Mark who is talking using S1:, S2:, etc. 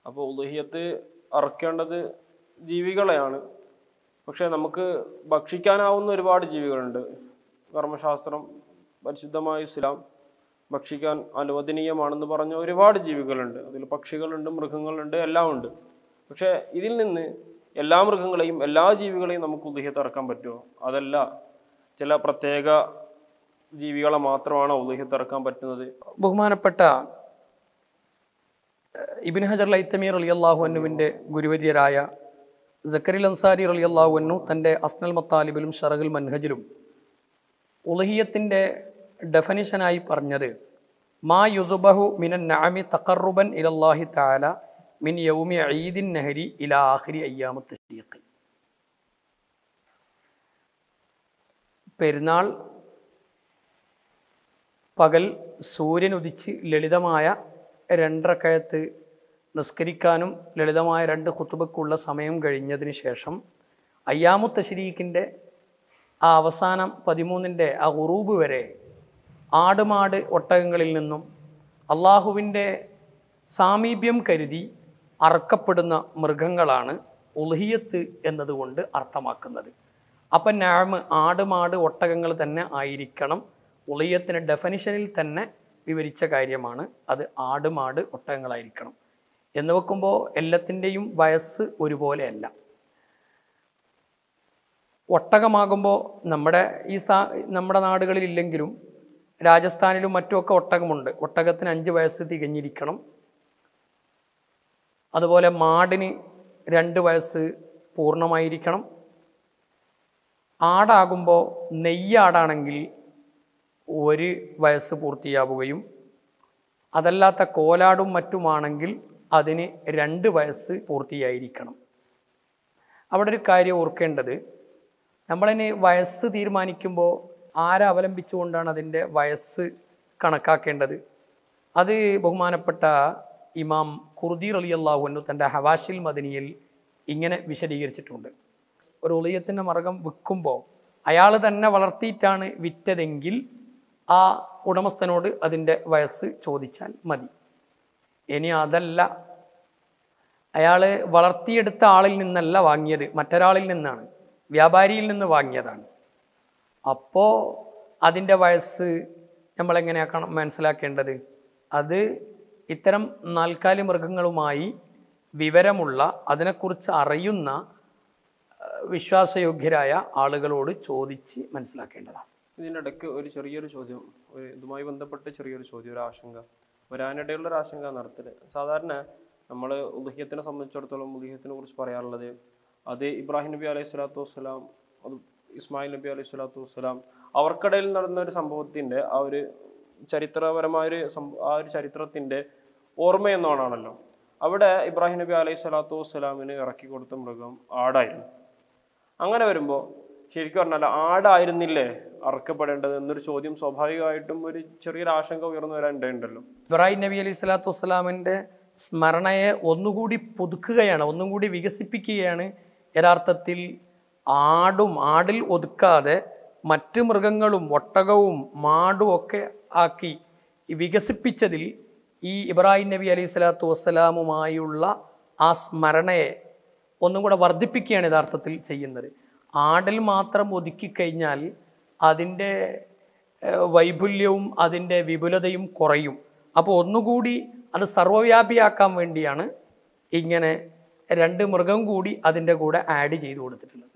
S1: അപ്പോൾ ഉദഹിയത്ത് അറക്കേണ്ടത് ജീവികളെയാണ് പക്ഷെ നമുക്ക് ഭക്ഷിക്കാനാവുന്ന ഒരുപാട് ജീവികളുണ്ട് കർമ്മശാസ്ത്രം പരിശുദ്ധമായ ഇസ്ലാം ഭക്ഷിക്കാൻ അനുവദനീയമാണെന്ന് പറഞ്ഞ ഒരുപാട് ജീവികളുണ്ട് അതിൽ പക്ഷികളുണ്ട് മൃഗങ്ങളുണ്ട് എല്ലാം ഉണ്ട് പക്ഷെ ഇതിൽ നിന്ന് എല്ലാ മൃഗങ്ങളെയും എല്ലാ ജീവികളെയും നമുക്ക് ഉദഹിയത്ത് ഇറക്കാൻ പറ്റുമോ അതല്ല ചില പ്രത്യേക ജീവികളെ മാത്രമാണ് ഉദഹിയത്ത് ഇറക്കാൻ പറ്റുന്നത്
S2: ബഹുമാനപ്പെട്ട ഏഹ്, ഇബിൻ ഹജർ ലൈത്തമീർ അലി അള്ളാഹു അന്നുവിൻ്റെ ഗുരുവര്യരായ ജക്കരിൽ അൻസാരി അലി അള്ളാഹു അന്നു തൻ്റെ അസ്നൽ മത്താലിബിലും ഷറഗുൽ മൻഹജിലും ഉലഹിയത്തിൻ്റെ ഡെഫനിഷനായി പറഞ്ഞത് മാ യുസുബഹു മിനൻ നഅമി തഖറുബൻ ഇലല്ലാഹി തആല മിൻ യൗമി ഈദിൻ നഹരി ഇലാ ആഖിരി അയ്യാമത്ത് തശ്രീഖ് പെരുന്നാൾ പകൽ സൂര്യൻ ഉദിച്ച് ലളിതമായ രണ്ടരക്കഴത്ത് നിസ്കരിക്കാനും ലളിതമായ രണ്ട് കുത്തുബക്കുള്ള സമയം കഴിഞ്ഞതിന് ശേഷം അയ്യാമു തശ്രീഖിൻ്റെ ആ അവസാനം പതിമൂന്നിൻ്റെ ആ ഉറൂബ് വരെ ആടുമാട് ഒട്ടകങ്ങളിൽ നിന്നും അള്ളാഹുവിൻ്റെ സാമീപ്യം കരുതി അറക്കപ്പെടുന്ന മൃഗങ്ങളാണ് ഉൽഹിയത്ത് എന്നതുകൊണ്ട് അർത്ഥമാക്കുന്നത് അപ്പം ഞാമ് ആടുമാട് ഒട്ടകങ്ങൾ തന്നെ ആയിരിക്കണം ഉളിയത്തിന് ഡെഫനിഷനിൽ തന്നെ വിവരിച്ച കാര്യമാണ് അത് ആടുമാട് ഒട്ടകങ്ങളായിരിക്കണം എന്ന് വെക്കുമ്പോൾ എല്ലാത്തിൻ്റെയും വയസ്സ് ഒരുപോലെയല്ല ഒട്ടകമാകുമ്പോൾ നമ്മുടെ ഈ സാ നമ്മുടെ നാടുകളിൽ ഇല്ലെങ്കിലും രാജസ്ഥാനിലും മറ്റുമൊക്കെ ഒട്ടകമുണ്ട് ഒട്ടകത്തിന് അഞ്ച് വയസ്സ് തികഞ്ഞിരിക്കണം അതുപോലെ മാടിന് രണ്ട് വയസ്സ് പൂർണ്ണമായിരിക്കണം ആടാകുമ്പോൾ നെയ്യാടാണെങ്കിൽ ഒരു വയസ്സ് പൂർത്തിയാവുകയും അതല്ലാത്ത കോലാടും മറ്റുമാണെങ്കിൽ അതിന് രണ്ട് വയസ്സ് പൂർത്തിയായിരിക്കണം അവിടെ ഒരു കാര്യം ഓർക്കേണ്ടത് നമ്മളിനി വയസ്സ് തീരുമാനിക്കുമ്പോൾ ആരെ അവലംബിച്ചുകൊണ്ടാണ് അതിൻ്റെ വയസ്സ് കണക്കാക്കേണ്ടത് അത് ബഹുമാനപ്പെട്ട ഇമാം ഖുർദീർ അലി അള്ളാഹുനു തൻ്റെ ഹവാഷിൽ മദനിയിൽ ഇങ്ങനെ വിശദീകരിച്ചിട്ടുണ്ട് ഒരു ഉളിയത്തിൻ്റെ മർഗം വിൽക്കുമ്പോൾ അയാൾ തന്നെ വളർത്തിയിട്ടാണ് വിറ്റതെങ്കിൽ ആ ഉടമസ്ഥനോട് അതിൻ്റെ വയസ്സ് ചോദിച്ചാൽ മതി ഇനി അതല്ല അയാൾ വളർത്തിയെടുത്ത ആളിൽ നിന്നല്ല വാങ്ങിയത് മറ്റൊരാളിൽ നിന്നാണ് വ്യാപാരിയിൽ നിന്ന് വാങ്ങിയതാണ് അപ്പോൾ അതിൻ്റെ വയസ്സ് നമ്മളെങ്ങനെയാക്കണം മനസ്സിലാക്കേണ്ടത് അത് ഇത്തരം നാൽക്കാലി മൃഗങ്ങളുമായി വിവരമുള്ള അതിനെക്കുറിച്ച് അറിയുന്ന ഏഹ്, വിശ്വാസയോഗ്യരായ ആളുകളോട് ചോദിച്ച് മനസ്സിലാക്കേണ്ടതാണ്
S1: ഇതിൻ്റെ ഇടയ്ക്ക് ഒരു ചെറിയൊരു ചോദ്യം ഒരു ഇതുമായി ബന്ധപ്പെട്ട് ചെറിയൊരു ചോദ്യം ഒരു ആശങ്ക വരാനിടയുള്ള ഒരു ആശങ്ക നടത്തല് സാധാരണ നമ്മൾ ഉദഹ്യത്തിനെ സംബന്ധിച്ചിടത്തോളം ഉദഹ്യത്തിനെ കുറിച്ച് പറയാറുള്ളത് അത് ഇബ്രാഹിം നബി അലൈഹി സ്വലാത്തു വസ്സലാം അത് ഇസ്മായിൽ നബി അലൈഹി സ്വലാത്തു വസ്സലാം അവർക്കിടയിൽ നടന്ന ഒരു സംഭവത്തിന്റെ ആ ഒരു ചരിത്രപരമായ ഒരു സംഭ- ആ ഒരു ചരിത്രത്തിന്റെ ഓർമ്മയെന്നോണാണല്ലോ അവിടെ ഇബ്രാഹിം നബി അലൈഹി സ്വലാത്തു വസ്സലാമിന് ഇറക്കി കൊടുത്ത മൃഗം ആടായിരുന്നു അങ്ങനെ വരുമ്പോൾ ശരിക്കും പറഞ്ഞാൽ ആടായിരുന്നില്ലേ അറക്കപ്പെടേണ്ടത് എന്നൊരു ചോദ്യം സ്വാഭാവികമായിട്ടും ഒരു ചെറിയൊരു ആശങ്ക ഉയർന്നു വരാൻ ഇടയുണ്ടല്ലോ
S2: ഇബ്രാഹിം നബി അലൈഹി സ്വലാത്തു വസ്സലാമിൻ്റെ സ്മരണയെ ഒന്നുകൂടി പുതുക്കുകയാണ് ഒന്നും കൂടി വികസിപ്പിക്കുകയാണ് യഥാർത്ഥത്തിൽ ആടും ആടിൽ ഒതുക്കാതെ മറ്റ് മൃഗങ്ങളും ഒട്ടകവും മാടും ഒക്കെ ആക്കി ഈ വികസിപ്പിച്ചതിൽ ഈ ഇബ്രാഹിം നബി അലൈഹി സ്വലാത്തു വസ്സലാമുമായുള്ള ആ സ്മരണയെ ഒന്നും കൂടെ വർദ്ധിപ്പിക്കുകയാണ് യഥാർത്ഥത്തിൽ ചെയ്യുന്നത് ആടിൽ മാത്രം ഒതുക്കിക്കഴിഞ്ഞാൽ അതിൻ്റെ ഏഹ്, വൈപുല്യവും അതിൻ്റെ വിപുലതയും കുറയും അപ്പോൾ ഒന്നുകൂടി അത് സർവ്വവ്യാപിയാക്കാൻ വേണ്ടിയാണ് ഇങ്ങനെ രണ്ട് മൃഗം കൂടി അതിൻ്റെ കൂടെ ആഡ് ചെയ്ത് കൊടുത്തിട്ടുള്ളത്